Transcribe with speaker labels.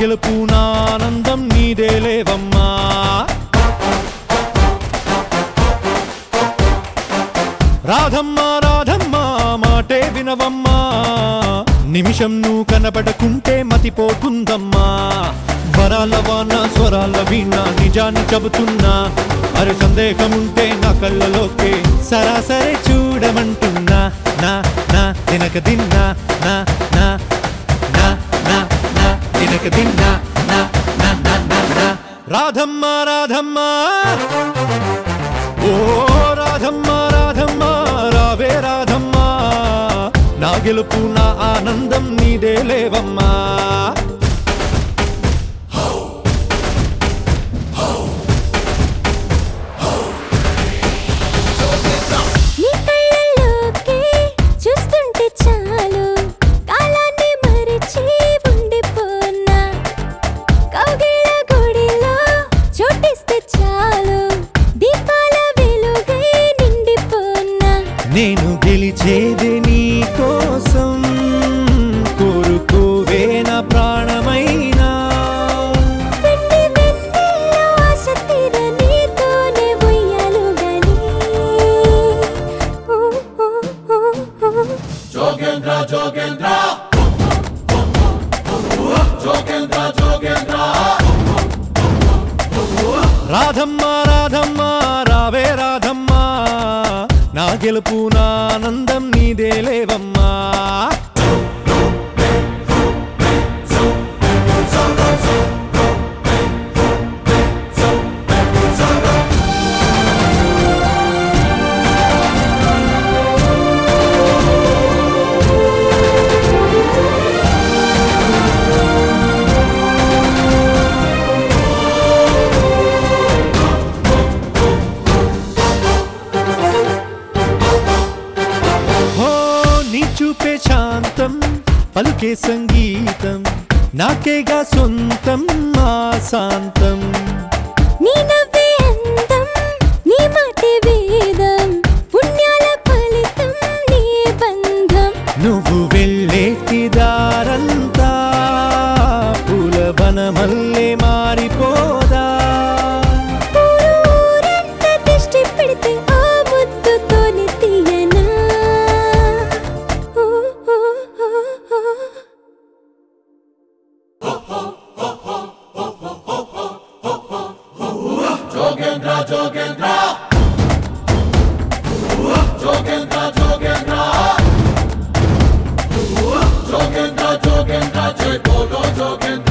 Speaker 1: గెలుపు నా ఆనందం నీదే లేవమ్మా రాధమ్మా రాధమ్మా మాటే వినవమ్మా నిమిషం నువ్వు కనబడకుంటే మతిపోతుందమ్మా వరాల వాన స్వరాల వీణ నిజాన్ని చెబుతున్నా అరే సందేహం ఉంటే నా కళ్ళలోకే సరాసరి చూడమంటున్నా నా నా తినక దిన్నా నా నా నా నా నా తినక దిన్నా నా నా నా నా నా రాధమ్మా రాధమ్మా ఓ రాధమ్మ రాధమ్మ రావే రాధమ్మ నా గెలుపు నా ఆనందం నీదే లేవమ్మా
Speaker 2: నీ కళ్ళల్లోకి చూస్తుంటే చాలు కాలాన్ని మరిచి ఉండిపోనా కౌగిళ్ళ గుడిలో చోటిస్తే చాలు దీపాల వెలుగై నిండిపోనా
Speaker 1: నేను గెలిచేది నీ కోసం కోరుకోవే నా ప్రాణమైనా
Speaker 2: వెండి వెన్నెల్లో ఆశ తీర నీతోనే ఉయ్యాలు గాని ఓ ఓ ఓ ఓ
Speaker 3: జోగేంద్ర జోగేంద్ర జోగేంద్ర జోగేంద్ర
Speaker 1: రాధమ్మ రాధమ్మ రావే రాధమ్మ నా గెలుపు నా ఆనందం నీదే లేవమ్మా హో నీ చూపే శాంతం పలుకే సంగీతం నాకేగా సొంతం మా శాంతం
Speaker 2: నీ నవ్వే అందం నీ మాటే వేదం పుణ్యాల ఫలితం నీ బంధం
Speaker 1: నువ్వు వెళ్ళేటి దారంతా పూలవనమల్లే మారిపోదా
Speaker 2: ఊరంత దిష్టి పెడితే ఆ ముద్దుతోనే తీయనా ఓ ఓ ఓ ఓ
Speaker 3: జోగేంద్ర జోగేంద్ర జోగేంద్ర జోగేంద్ర జోగేంద్ర జోగేంద్ర జై బోలో జోగేంద్ర